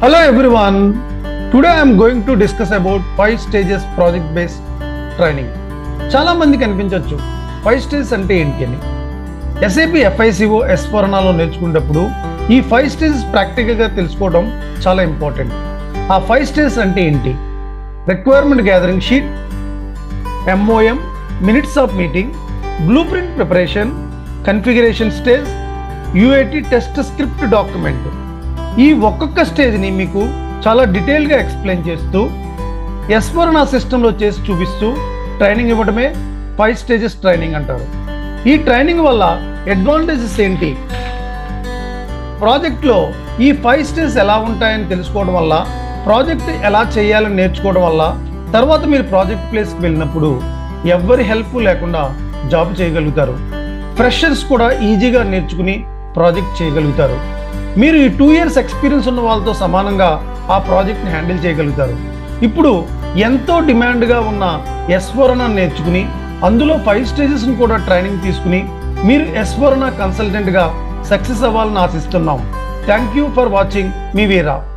Hello everyone. Today I am going to discuss about five stages project based training. చాలా మందికి అనిపించవచ్చు five stages అంటే ఏంటి అని ఎస్ఏపి ఎఫ్ఐసిఓ ఎస్ ఫోరనాలో నేర్చుకునేటప్పుడు ఈ ఫైవ్ స్టేజెస్ ప్రాక్టికల్గా తెలుసుకోవడం చాలా ఇంపార్టెంట్ ఆ ఫైవ్ స్టేజెస్ అంటే ఏంటి requirement gathering sheet MOM minutes of meeting blue print preparation configuration stage UAT test script document ఈ ఒక్కొక్క స్టేజ్ని మీకు చాలా డీటెయిల్గా ఎక్స్ప్లెయిన్ చేస్తూ ఎస్ ఫోర్ నా సిస్టంలో చేసి చూపిస్తూ ట్రైనింగ్ ఇవ్వడమే ఫైవ్ స్టేజెస్ ట్రైనింగ్ అంటారు ఈ ట్రైనింగ్ వల్ల అడ్వాంటేజెస్ ఏంటి ప్రాజెక్ట్లో ఈ ఫైవ్ స్టేజ్ ఎలా ఉంటాయని తెలుసుకోవడం వల్ల ప్రాజెక్ట్ ఎలా చేయాలని నేర్చుకోవడం వల్ల తర్వాత మీరు ప్రాజెక్ట్ ప్లేస్కి వెళ్ళినప్పుడు ఎవ్వరి హెల్ప్ లేకుండా జాబ్ చేయగలుగుతారు ఫ్రెషర్స్ కూడా ఈజీగా నేర్చుకుని ప్రాజెక్ట్ చేయగలుగుతారు మీరు ఈ టూ ఇయర్స్ ఎక్స్పీరియన్స్ ఉన్న వాళ్ళతో సమానంగా ఆ ప్రాజెక్ట్ని హ్యాండిల్ చేయగలుగుతారు ఇప్పుడు ఎంతో డిమాండ్గా ఉన్న ఎస్ ఫోరనా నేర్చుకుని అందులో ఫైవ్ స్టేజెస్ని కూడా ట్రైనింగ్ తీసుకుని మీరు ఎస్ ఫోరనా కన్సల్టెంట్గా సక్సెస్ అవ్వాలని ఆశిస్తున్నాం థ్యాంక్ యూ ఫర్ వాచింగ్ మీ వీరా